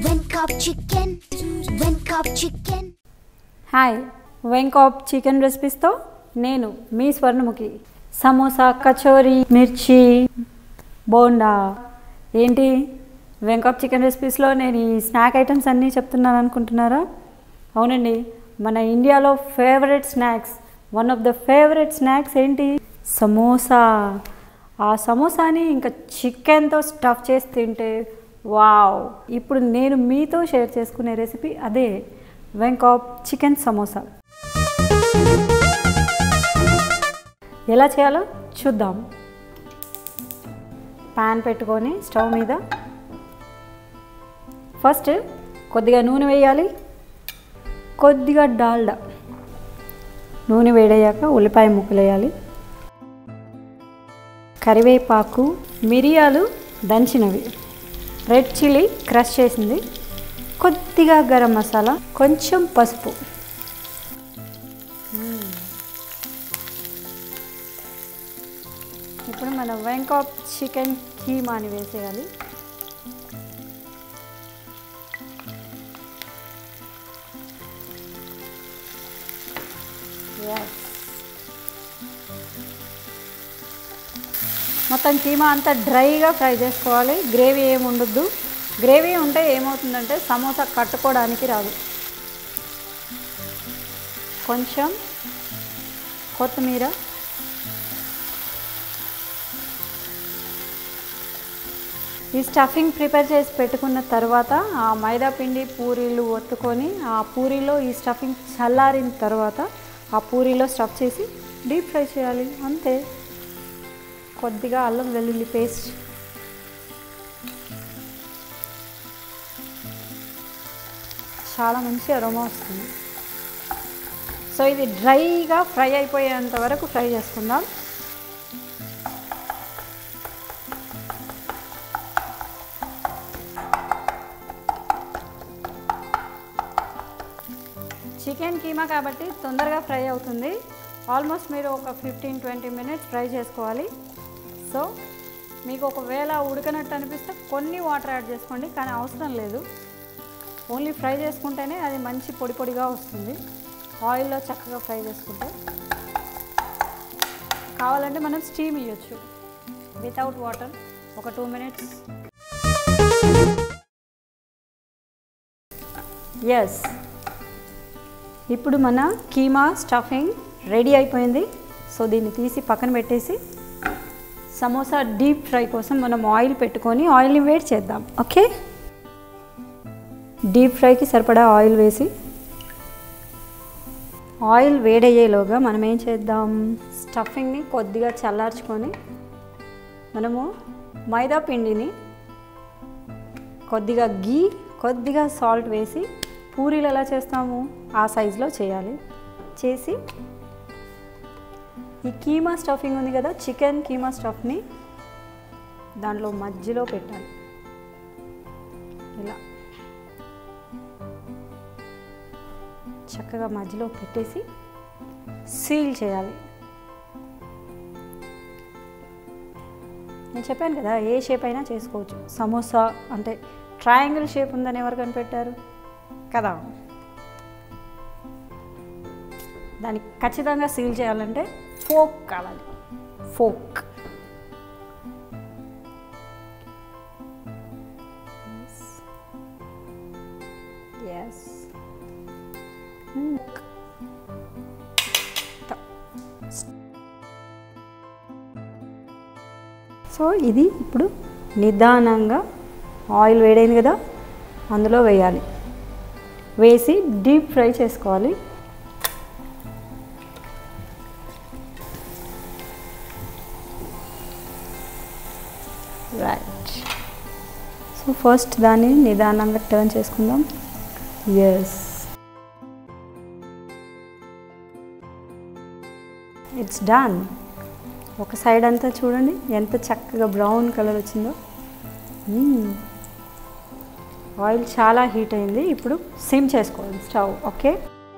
Venkop chicken, Venkop chicken. Hi Venkop chicken రెసిపీస్తో నేను మీ స్వర్ణముఖి సమోసా కచోరీ మిర్చి బోండా ఏంటి వెంకాప్ చికెన్ రెసిపీస్లో నేను ఈ స్నాక్ ఐటమ్స్ అన్నీ చెప్తున్నాను అనుకుంటున్నారా అవునండి మన ఇండియాలో favourite snacks one of the favourite snacks ఏంటి సమోసా ఆ సమోసాని ఇంకా చికెన్తో స్టఫ్ చేసి తింటే వావ్ ఇప్పుడు నేను మీతో షేర్ చేసుకునే రెసిపీ అదే వెంకాప్ చికెన్ సమోసా ఎలా చేయాలో చూద్దాం ప్యాన్ పెట్టుకొని స్టవ్ మీద ఫస్ట్ కొద్దిగా నూనె వేయాలి కొద్దిగా డాల్డా నూనె వేడయ్యాక ఉల్లిపాయ ముక్కలు వేయాలి కరివేపాకు మిరియాలు దంచినవి రెడ్ చిల్లీ క్రష్ చేసింది కొద్దిగా గరం మసాలా కొంచెం పసుపు మ్మ్. ఇప్పుడు మనం వెంకాప్ చికెన్ కీమాని వేసేయాలి Yes. మొత్తం కీమా అంతా డ్రైగా ఫ్రై చేసుకోవాలి గ్రేవీ ఏమి ఉండొద్దు గ్రేవీ ఉంటే ఏమవుతుందంటే సమోసా కట్టుకోవడానికి రాదు కొంచెం కొత్తిమీర ఈ స్టఫింగ్ ప్రిపేర్ చేసి పెట్టుకున్న తర్వాత ఆ మైదా పిండి పూరీలు ఒత్తుకొని ఆ పూరీలో ఈ స్టఫింగ్ చల్లారిన తర్వాత ఆ పూరీలో స్టఫ్ చేసి డీప్ ఫ్రై చేయాలి అంతే కొద్దిగా అల్లం వెల్లుల్లి పేస్ట్ చాలా మంచి అరోమా వస్తుంది సో ఇది డ్రైగా ఫ్రై అయిపోయేంత వరకు ఫ్రై చేసుకుందాం చికెన్ కీమా కాబట్టి తొందరగా ఫ్రై అవుతుంది ఆల్మోస్ట్ మీరు ఒక ఫిఫ్టీన్ ట్వంటీ మినిట్స్ ఫ్రై చేసుకోవాలి సో మీకు ఒకవేళ ఉడకనట్టు అనిపిస్తే కొన్ని వాటర్ యాడ్ చేసుకోండి కానీ అవసరం లేదు ఓన్లీ ఫ్రై చేసుకుంటేనే అది మంచి పొడి పొడిగా వస్తుంది ఆయిల్లో చక్కగా ఫ్రై చేసుకుంటే కావాలంటే మనం స్టీమ్ ఇవ్వచ్చు వితౌట్ వాటర్ ఒక టూ మినిట్స్ ఎస్ ఇప్పుడు మన కీమా స్టఫింగ్ రెడీ అయిపోయింది సో దీన్ని తీసి పక్కన పెట్టేసి సమోసా డీప్ ఫ్రై కోసం మనం ఆయిల్ పెట్టుకొని ఆయిల్ని వేడి చేద్దాం ఓకే డీప్ ఫ్రైకి సరిపడా ఆయిల్ వేసి ఆయిల్ వేడయ్యేలోగా మనం ఏం చేద్దాం స్టఫింగ్ని కొద్దిగా చల్లార్చుకొని మనము మైదా పిండిని కొద్దిగా గీ కొద్దిగా సాల్ట్ వేసి పూరీలు ఎలా చేస్తాము ఆ సైజులో చేయాలి చేసి ఈ కీమా స్టఫింగ్ ఉంది కదా చికెన్ కీమా స్టఫ్ని దాంట్లో మధ్యలో పెట్టాలి ఇలా చక్కగా మధ్యలో పెట్టేసి సీల్ చేయాలి నేను చెప్పాను కదా ఏ షేప్ అయినా చేసుకోవచ్చు సమోసా అంటే ట్రయాంగిల్ షేప్ ఉందని ఎవరు కనిపెట్టారు కదా దానికి ఖచ్చితంగా సీల్ చేయాలంటే ఫోక్ కావాలి ఫోక్ ఎస్ సో ఇది ఇప్పుడు నిదానంగా ఆయిల్ వేడైంది కదా అందులో వేయాలి వేసి డీప్ ఫ్రై చేసుకోవాలి రైట్ సో ఫస్ట్ దాన్ని నిదానంగా టర్న్ చేసుకుందాం ఎస్ ఇట్స్ డన్ ఒక సైడ్ అంతా చూడండి ఎంత చక్కగా బ్రౌన్ కలర్ వచ్చిందో మ్మ్. ఆయిల్ చాలా హీట్ అయింది ఇప్పుడు సిమ్ చేసుకోవాలి స్టవ్ ఓకే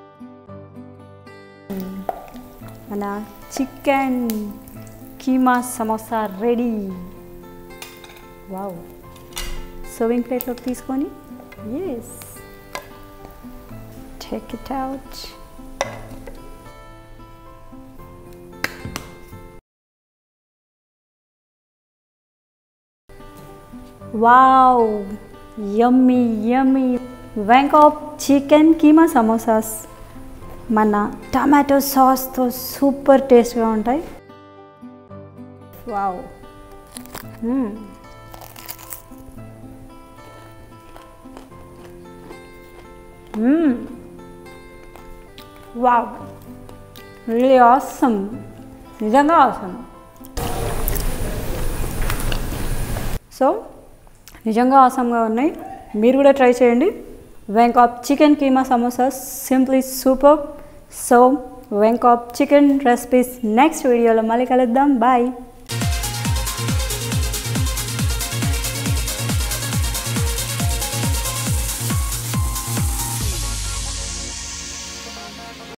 మ్మ్. మన chicken keema samosa ready wow serving ప్లేట్లోకి తీసుకొని Yes. Take it out. Wow yummy yummy వ్యాంకాక్ చికెన్ కీమా సమోసాస్ మన టమాటో సాస్తో సూపర్ టేస్ట్గా ఉంటాయి వావ్ మ్మ్. మ్మ్. వావ్ రియలీ ఆసమ్ నిజంగా ఆసమ్ సో నిజంగా ఆసమ్గా ఉన్నాయి మీరు కూడా ట్రై చేయండి వెంకాప్ chicken keema samosas simply super so వెంకాప్ చికెన్ రెసిపీస్ నెక్స్ట్ వీడియోలో మళ్ళీ కలుద్దాం బాయ్